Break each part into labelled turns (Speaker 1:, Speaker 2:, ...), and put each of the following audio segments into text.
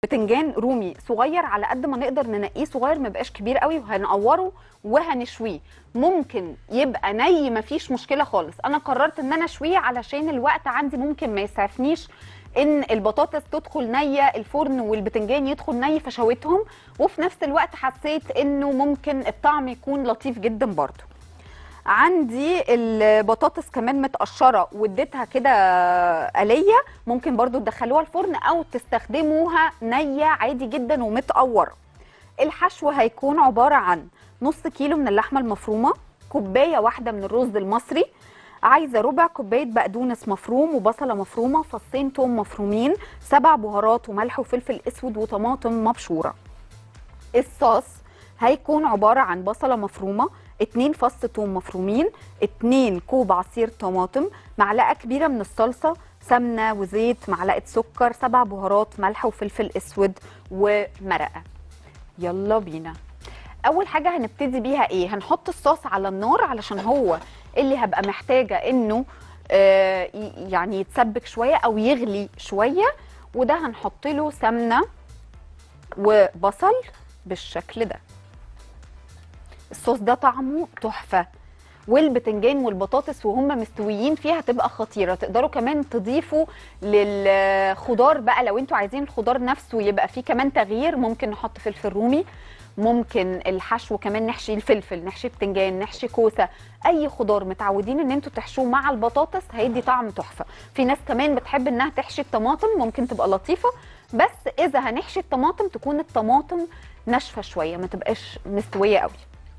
Speaker 1: بتنجان رومي صغير على قد ما نقدر ننقيه صغير ما يبقاش كبير قوي وهنقوره وهنشويه ممكن يبقى ني مفيش مشكله خالص انا قررت ان انا اشويه علشان الوقت عندي ممكن ما يسعفنيش ان البطاطس تدخل نيه الفرن والبتنجان يدخل ني فشويتهم وفي نفس الوقت حسيت انه ممكن الطعم يكون لطيف جدا برضه عندي البطاطس كمان متقشره واديتها كده آلية ممكن برضو تدخلوها الفرن او تستخدموها نيه عادي جدا ومتقوره الحشو هيكون عباره عن نص كيلو من اللحمه المفرومه كوبايه واحده من الرز المصري عايزه ربع كوبايه بقدونس مفروم وبصله مفرومه فصين توم مفرومين سبع بهارات وملح وفلفل اسود وطماطم مبشوره الصوص هيكون عباره عن بصله مفرومه 2 فص ثوم مفرومين 2 كوب عصير طماطم معلقه كبيره من الصلصه سمنه وزيت معلقه سكر سبع بهارات ملح وفلفل اسود ومرقه يلا بينا اول حاجه هنبتدي بيها ايه هنحط الصوص على النار علشان هو اللي هبقى محتاجه انه آه يعني يتسبك شويه او يغلي شويه وده هنحط له سمنه وبصل بالشكل ده الصوص ده طعمه تحفه والبتنجان والبطاطس وهم مستويين فيها تبقى خطيره تقدروا كمان تضيفوا للخضار بقى لو انتوا عايزين الخضار نفسه يبقى فيه كمان تغيير ممكن نحط فلفل رومي ممكن الحشو كمان نحشي الفلفل نحشي بتنجان نحشي كوسه اي خضار متعودين ان انتوا تحشوه مع البطاطس هيدي طعم تحفه في ناس كمان بتحب انها تحشي الطماطم ممكن تبقى لطيفه بس اذا هنحشي الطماطم تكون الطماطم ناشفه شويه ما تبقاش مستويه قوي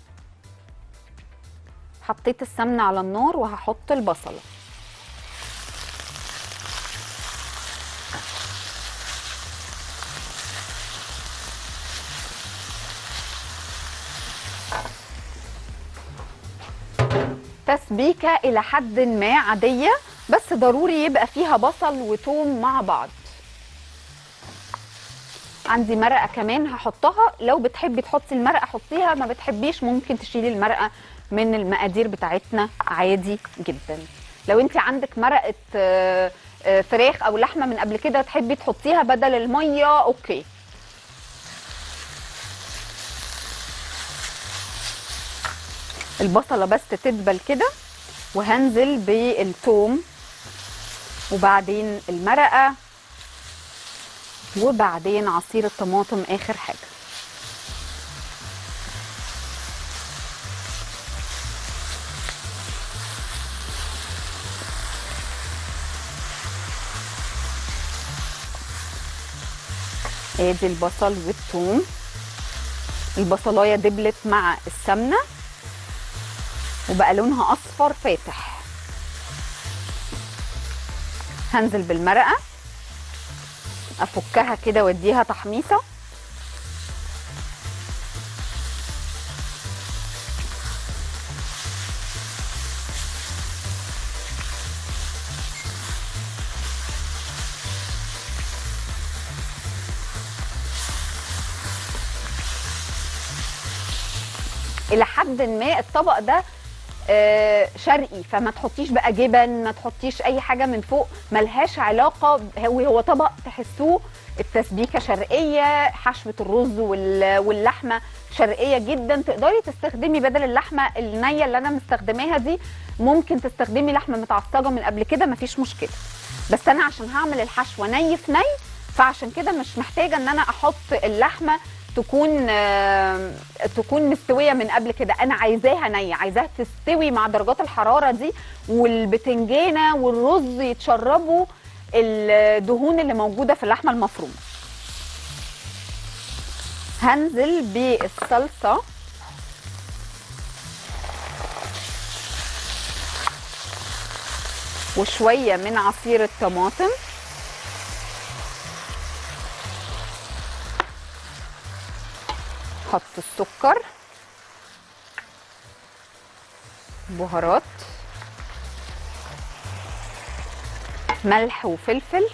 Speaker 1: حطيت السمنه على النار وهحط البصله تسبيكه الى حد ما عاديه بس ضروري يبقى فيها بصل وتوم مع بعض عندي مرقه كمان هحطها لو بتحبي تحطي المرقه حطيها ما بتحبيش ممكن تشيلي المرقه من المقادير بتاعتنا عادي جدا لو انت عندك مرقه آه، آه، فراخ او لحمه من قبل كده تحبي تحطيها بدل الميه اوكي البصله بس تدبل كده وهنزل بالثوم وبعدين المرقه وبعدين عصير الطماطم اخر حاجه ادي البصل والثوم البصلايه دبلت مع السمنه وبقى لونها اصفر فاتح هنزل بالمرقه افكها كده واديها تحميصه الى حد ما الطبق ده آه، شرقي فما تحطيش بقى جبن ما تحطيش اي حاجه من فوق ملهاش علاقه هو هو طبق تحسوه التسبيكه شرقيه حشوه الرز وال- واللحمه شرقيه جدا تقدري تستخدمي بدل اللحمه النيه اللي انا مستخدماها دي ممكن تستخدمي لحمه متعصجه من قبل كده مفيش مشكله بس انا عشان هعمل الحشوه ني في ني فعشان كده مش محتاجه ان انا احط اللحمه تكون آه، تكون مستويه من قبل كده انا عايزاها نيه عايزاها تستوي مع درجات الحراره دي والبتنجانه والرز يتشربوا الدهون اللي موجوده في اللحمه المفرومه هنزل بالصلصه وشويه من عصير الطماطم حط السكر بهارات ملح وفلفل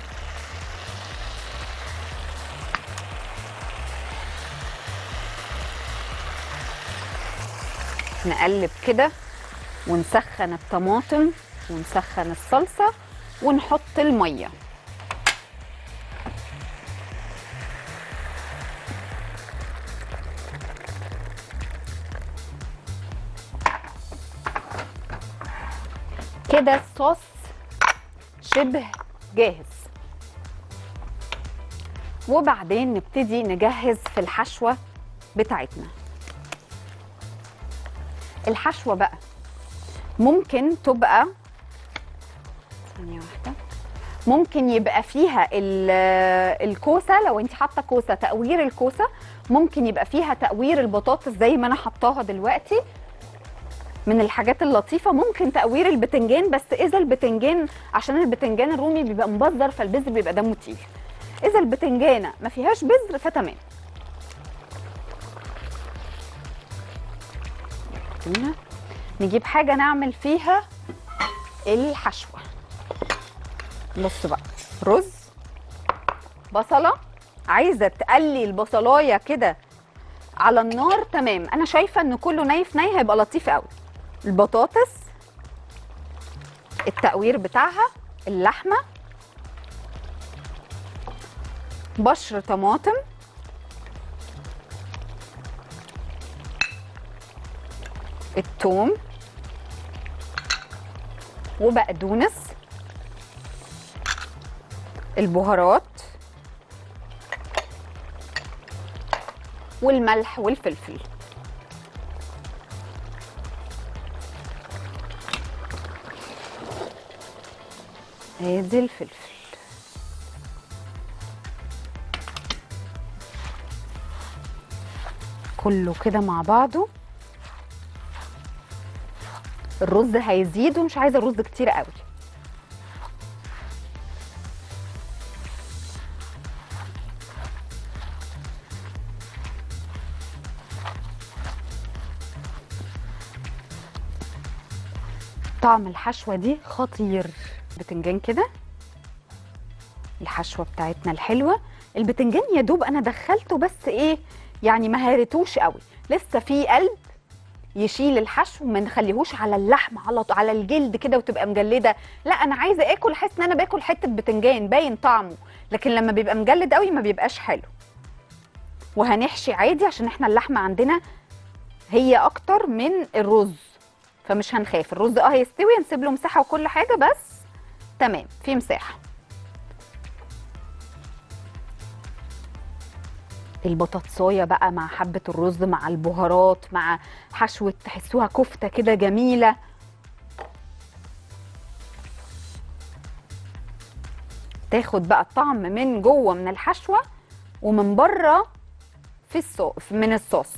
Speaker 1: نقلب كده ونسخن الطماطم ونسخن الصلصة ونحط المية كده الصوص شبه جاهز وبعدين نبتدي نجهز في الحشوة بتاعتنا الحشوة بقى ممكن تبقى ثانية واحدة ممكن يبقى فيها ال- الكوسة لو انت حاطة كوسة تقوير الكوسة ممكن يبقى فيها تقوير البطاطس زي ما انا حطاها دلوقتي من الحاجات اللطيفة ممكن تقوير البتنجان بس إذا البتنجان عشان البتنجان الرومي بيبقى مبذر فالبذر بيبقى دمه تقيل إذا البتنجانة ما فيهاش بذر فتمام هنا نجيب حاجة نعمل فيها الحشوة بص بقى رز بصلة عايزة تقلي البصلاية كده على النار تمام انا شايفه ان كله ني في ني هيبقى لطيف قوي البطاطس التقوير بتاعها اللحمه بشر طماطم الثوم وبقدونس البهارات والملح والفلفل ادي الفلفل كله كده مع بعضه الرز هيزيد ومش عايزه رز كتير قوي طعم الحشوه دي خطير بتنجان كده الحشوه بتاعتنا الحلوه البتنجان يا دوب انا دخلته بس ايه يعني ما هرتوش قوي لسه في قلب يشيل الحشو ما نخليهوش على اللحم على على الجلد كده وتبقى مجلده لا انا عايزه اكل احس ان انا باكل حته بتنجان باين طعمه لكن لما بيبقى مجلد قوي ما بيبقاش حلو وهنحشي عادي عشان احنا اللحمه عندنا هي اكتر من الرز فمش هنخاف الرز اه هيستوي نسيب له مساحه وكل حاجه بس تمام في مساحه البطاطسايه بقى مع حبه الرز مع البهارات مع حشوه تحسوها كفته كده جميله تاخد بقى الطعم من جوه من الحشوه ومن بره في الصو من الصوص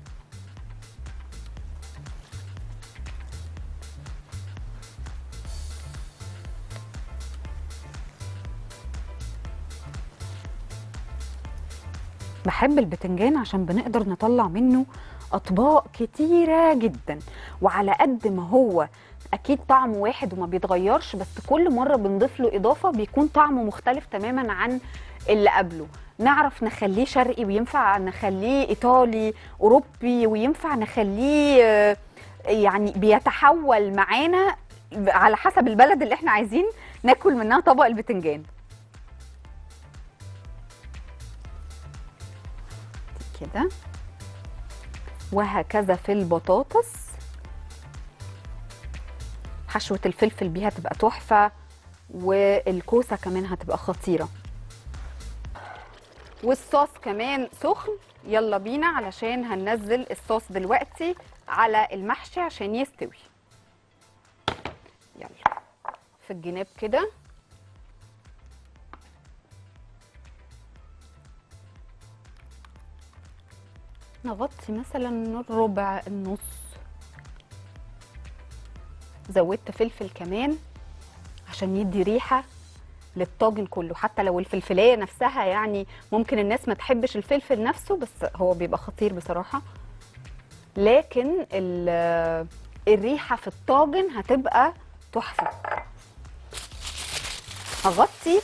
Speaker 1: بحب البتنجان عشان بنقدر نطلع منه اطباق كتيره جدا وعلى قد ما هو اكيد طعمه واحد وما بيتغيرش بس كل مره بنضيف له اضافه بيكون طعمه مختلف تماما عن اللي قبله نعرف نخليه شرقي وينفع نخليه ايطالي اوروبي وينفع نخليه آه، يعني بيتحول معانا على حسب البلد اللي احنا عايزين ناكل منها طبق البتنجان كده وهكذا في البطاطس حشوة الفلفل بيها تبقى تحفة والكوسة كمان هتبقى خطيرة والصوص كمان سخن يلا بينا علشان هننزل الصوص دلوقتي على المحشي عشان يستوي يلا في الجناب كده نغطي مثلا الربع النص زودت فلفل كمان عشان يدي ريحه للطاجن كله حتى لو الفلفلايه نفسها يعني ممكن الناس ما تحبش الفلفل نفسه بس هو بيبقى خطير بصراحه لكن ال- الريحه في الطاجن هتبقى تحفه هغطي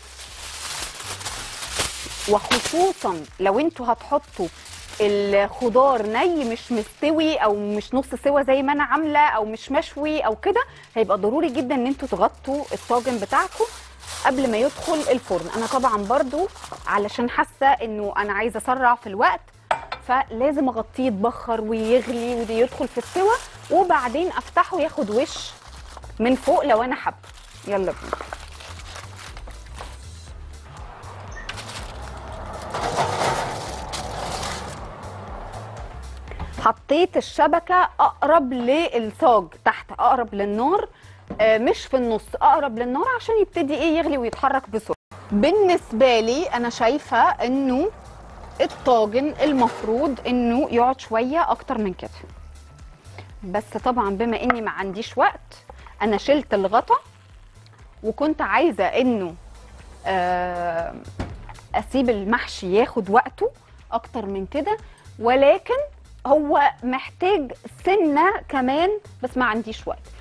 Speaker 1: وخصوصا لو انتوا هتحطوا الخضار ني مش مستوي او مش نص سوا زي ما انا عامله او مش مشوي او كده هيبقى ضروري جدا ان انتوا تغطوا الطاجن بتاعكم قبل ما يدخل الفرن انا طبعا برضو علشان حاسه انه انا عايزه اسرع في الوقت فلازم اغطيه يتبخر ويغلي ويدخل في السوا وبعدين افتحه ياخد وش من فوق لو انا حابه يلا بينا حطيت الشبكه اقرب للصاج تحت اقرب للنار آه، مش في النص اقرب للنار عشان يبتدي ايه يغلي ويتحرك بسرعه بالنسبه لي انا شايفه انه الطاجن المفروض انه يقعد شويه اكتر من كده بس طبعا بما اني ما عنديش وقت انا شلت الغطا وكنت عايزه انه آه، اسيب المحشي ياخد وقته اكتر من كده ولكن هو محتاج سنه كمان بس ما عنديش وقت